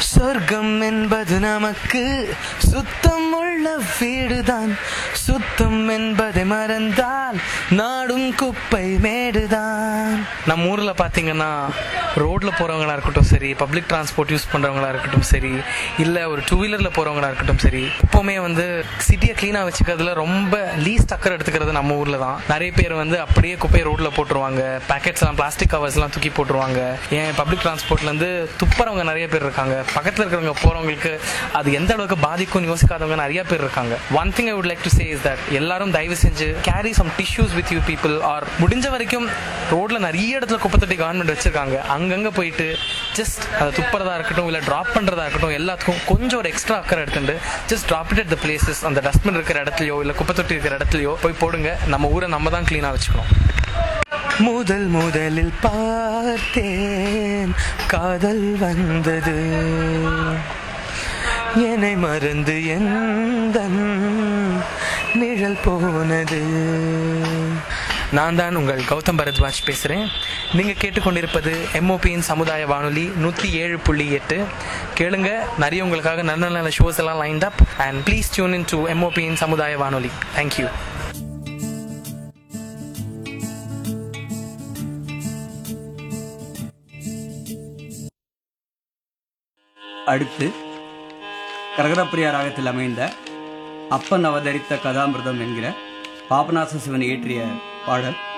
சொர்க்கம் என்பது நமக்கு சுத்தம் உள்ள வீடுதான் சுத்தம் என்பதை மறந்தால் நாடும் குப்பை மேடுதான் நம்ம ஊர்ல பாத்தீங்கன்னா ரோட்ல போறவங்களா இருக்கட்டும் சரி பப்ளிக் டிரான்ஸ்போர்ட் யூஸ் பண்றவங்களா இருக்கட்டும் சரி இல்ல ஒரு டூ வீலர்ல போறவங்களா இருக்கட்டும் சரி எப்பவுமே வந்து சிட்டியை கிளீனா வச்சுக்கிறதுல ரொம்ப லீஸ்ட் அக்கறை எடுத்துக்கிறது நம்ம ஊர்ல தான் நிறைய பேர் வந்து அப்படியே குப்பையை ரோட்ல போட்டுருவாங்க பேக்கெட்ஸ் எல்லாம் பிளாஸ்டிக் கவர்ஸ் எல்லாம் தூக்கி போட்டுருவாங்க ஏன் பப்ளிக் டிரான்ஸ்போர்ட்ல இருந்து துப்புறவங்க நிறைய பேர் இருக்காங்க பக்கத்துல இருக்கிறவங்க போறவங்களுக்கு அது எந்த அளவுக்கு பாதிக்கும்னு யோசிக்காதவங்க நிறைய பேர் இருக்காங்க one thing I would like to say is that எல்லாரும் தயவு செஞ்சு carry some tissues with you people are முடிஞ்ச வரைக்கும் ரோட்ல நிறைய இடத்துல குப்பை தொட்டி கவர்மெண்ட் வச்சிருக்காங்க அங்கங்க போயிட்டு ஜஸ்ட் அதை துப்புறதா இருக்கட்டும் இல்ல டிராப் பண்றதா இருக்கட்டும் எல்லாத்துக்கும் கொஞ்சம் ஒரு எக்ஸ்ட்ரா அக்கறை எடுத்துட்டு just drop it at the places அந்த டஸ்ட்பின் இருக்கிற இடத்துலயோ இல்ல குப்பை தொட்டி இருக்கிற இடத்துலயோ போய் போடுங்க நம்ம ஊரை நம்ம தான் கிளீனா வச்சுக்கணும் முதல் முதலில் பார்த்தேன் காதல் வந்தது என்னை மறந்து எந்த நிழல் போனது நான் தான் உங்கள் கௌதம் பரத்வாஜ் பேசுகிறேன் நீங்கள் கேட்டுக்கொண்டிருப்பது எம்ஓபியின் சமுதாய வானொலி நூற்றி ஏழு புள்ளி எட்டு கேளுங்க நிறைய உங்களுக்காக நல்ல நல்ல ஷோஸ் எல்லாம் lined up and please tune in to எம்ஓபியின் சமுதாய வானொலி தேங்க்யூ அடுத்து கரகரப்பிரியா ராகத்தில் அமைந்த அப்பன் அவதரித்த கதாமிர்தம் என்கிற பாபநாச சிவன் இயற்றிய பாடல்